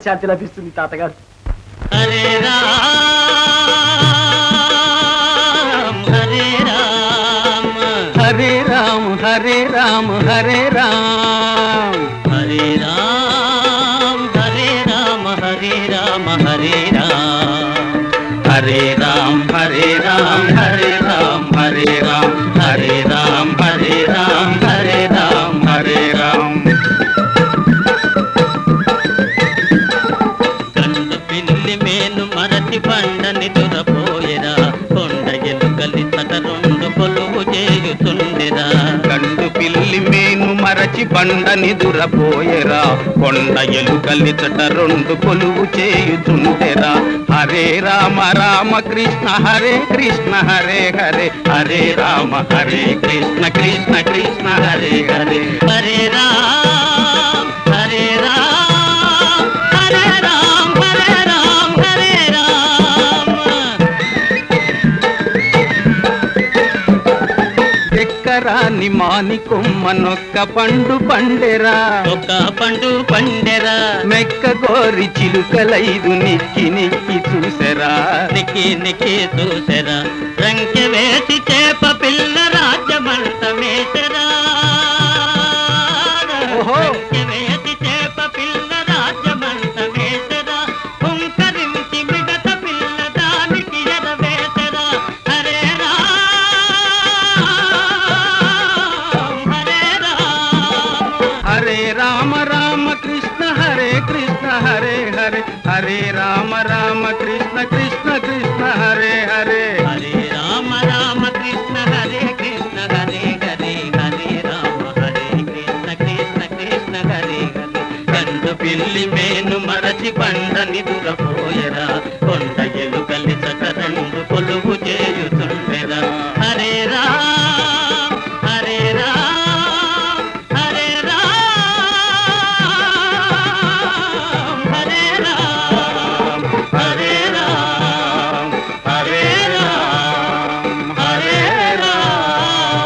శాంతి లభిస్తుంది తాతగారు హరే రామ్ హరే రామ్ హరే రామ్ హరే రామ్ హరే రామ్ హరే రామ్ హరే రామ హరే రామ హరే రామ్ హరే రామ్ హరే రామ్ హరే రామ్ హరే రామ్ హరే రామ్ హరే రామ్ హరే రామ్ హరే రామ్ కండు పిల్లి మేను మరచి పండని దురపోయెరా కొండ ఎలుకలి తట రెండు కొలువు చేయుతుండెరా గండు పిల్లి మేను మరచి బండని దురపోయెరా కొండ ఎలుకల్లి చట రెండు కొలువు చేయుచుండెరా హరే రామ రామ కృష్ణ హరే కృష్ణ హరే హరే హరే రామ హరే కృష్ణ కృష్ణ కృష్ణ హరే హరే హరే రామ్ హరే రామ్ హరే రామ్ హరే రామ్ హరే రామ్ ఎక్కరాని మాని కొమ్మనొక్క పండు పండెరా ఒక పండు పండెరా మెక్క గోరి చిలుకలైదు నిక్కి నిక్కి చూసెరా నికి నికి చూసెరా రంకె వేసి చేప పిల్ల రాజ్యమంత మేసరా ఓహో. రంకె వేసి చేప పిల్ల రాజ్యమంత మేసరా హుంకరించి మిగత పిల్ల దానికి ఎరవేసరా హరే రామ్ హరే రామ్ హరే రామ రామ కృష్ణ హరే కృష్ణ హరే హరే హరే రామ రామ కృష్ణ కృష్ణ కృష్ణ హరే హరే హరే రామ రామ కృష్ణ హరే కృష్ణ హరే హరే హరే రామ హరే కృష్ణ కృష్ణ కృష్ణ హరే హరే కందు పిల్లి మేను మరచి పండని దురపో